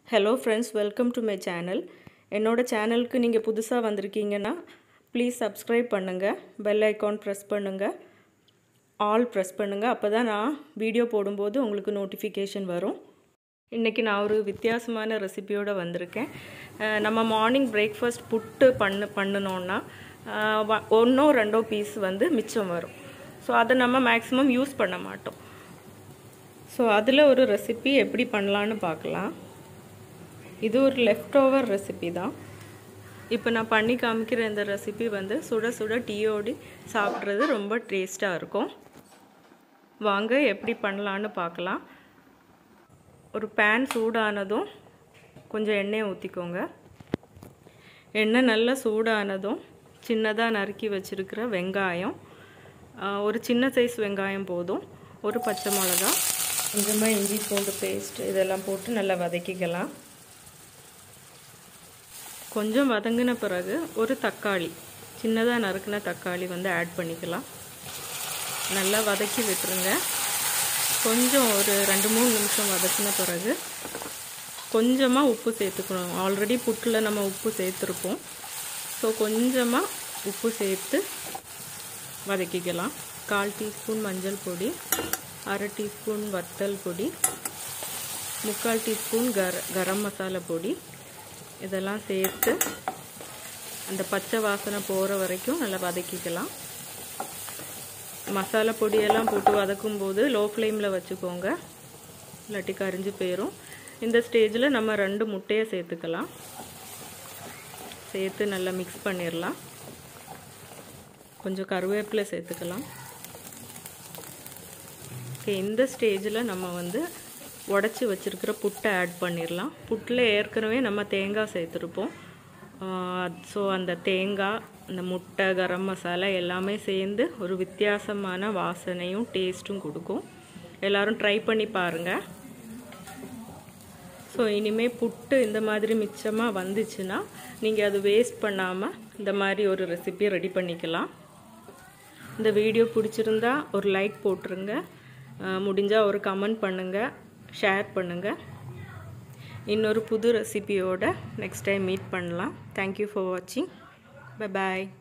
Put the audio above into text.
hello friends welcome to my channel என்னோட சேனலுக்கு நீங்கள் புதுசாக வந்திருக்கீங்கன்னா ப்ளீஸ் சப்ஸ்கிரைப் பண்ணுங்கள் பெல் ஐக்கான் ப்ரெஸ் பண்ணுங்கள் ஆல் ப்ரெஸ் பண்ணுங்கள் அப்போ தான் நான் வீடியோ போடும்போது உங்களுக்கு நோட்டிஃபிகேஷன் வரும் இன்றைக்கி நான் ஒரு வித்தியாசமான ரெசிபியோடு வந்திருக்கேன் அஹ் நம்ம மார்னிங் பிரேக்ஃபாஸ்ட் புட்டு பண்ணு பண்ணினோன்னா ஒன்றோ ரெண்டோ பீஸ் வந்து மிச்சம் வரும் ஸோ அதை நம்ம மேக்ஸிமம் யூஸ் பண்ண மாட்டோம் ஸோ அதில் ஒரு ரெசிபி எப்படி பண்ணலான்னு பார்க்கலாம் இது ஒரு லெஃப்ட் ஓவர் ரெசிபி தான் இப்போ நான் பண்ணி காமிக்கிற இந்த ரெசிபி வந்து சுட சுட டீயோடி சாப்பிட்றது ரொம்ப டேஸ்ட்டாக இருக்கும் வாங்க எப்படி பண்ணலான்னு பார்க்கலாம் ஒரு பேன் சூடானதும் கொஞ்சம் எண்ணெயை ஊற்றிக்கோங்க எண்ணெய் நல்லா சூடானதும் சின்னதாக நறுக்கி வச்சுருக்கிற வெங்காயம் ஒரு சின்ன சைஸ் வெங்காயம் போதும் ஒரு பச்சை மிளகா கொஞ்சமாக இஞ்சி பூண்டு பேஸ்ட் இதெல்லாம் போட்டு நல்லா வதக்கிக்கலாம் கொஞ்சம் வதங்கின பிறகு ஒரு தக்காளி சின்னதாக நறுக்கின தக்காளி வந்து ஆட் பண்ணிக்கலாம் நல்லா வதக்கி விட்டுருங்க கொஞ்சம் ஒரு ரெண்டு மூணு நிமிஷம் வதக்கின பிறகு கொஞ்சமாக உப்பு சேர்த்துக்கணும் ஆல்ரெடி புட்டில் நம்ம உப்பு சேர்த்துருப்போம் ஸோ கொஞ்சமாக உப்பு சேர்த்து வதக்கிக்கலாம் கால் டீஸ்பூன் மஞ்சள் பொடி அரை டீஸ்பூன் வத்தல் பொடி முக்கால் டீஸ்பூன் கர கரம் மசாலா பொடி இதெல்லாம் சேர்த்து அந்த பச்சை வாசனை போகிற வரைக்கும் நல்லா வதக்கிக்கலாம் மசாலா பொடியெல்லாம் போட்டு வதக்கும் போது லோ ஃப்ளேமில் வச்சுக்கோங்க இல்லாட்டி கரிஞ்சு போயிடும் இந்த ஸ்டேஜில் நம்ம ரெண்டு முட்டையை சேர்த்துக்கலாம் சேர்த்து நல்லா மிக்ஸ் பண்ணிடலாம் கொஞ்சம் கருவேப்பிலை சேர்த்துக்கலாம் ஓகே இந்த ஸ்டேஜில் நம்ம வந்து உடச்சி வச்சுருக்கிற புட்டை ஆட் பண்ணிடலாம் புட்டில் ஏற்கனவே நம்ம தேங்காய் சேர்த்துருப்போம் ஸோ அந்த தேங்காய் அந்த முட்டை கரம் மசாலா எல்லாமே சேர்ந்து ஒரு வித்தியாசமான வாசனையும் டேஸ்ட்டும் கொடுக்கும் எல்லோரும் ட்ரை பண்ணி பாருங்கள் ஸோ இனிமேல் புட்டு இந்த மாதிரி மிச்சமாக வந்துச்சுன்னா நீங்கள் அது வேஸ்ட் பண்ணாமல் இந்த மாதிரி ஒரு ரெசிபி ரெடி பண்ணிக்கலாம் இந்த வீடியோ பிடிச்சிருந்தா ஒரு லைக் போட்டுருங்க முடிஞ்சால் ஒரு கமெண்ட் பண்ணுங்கள் ஷேர் பண்ணுங்கள் இன்னொரு புது ரெசிபியோட நெக்ஸ்ட் டைம் மீட் பண்ணலாம் தேங்க்யூ ஃபார் வாட்சிங் பை பாய்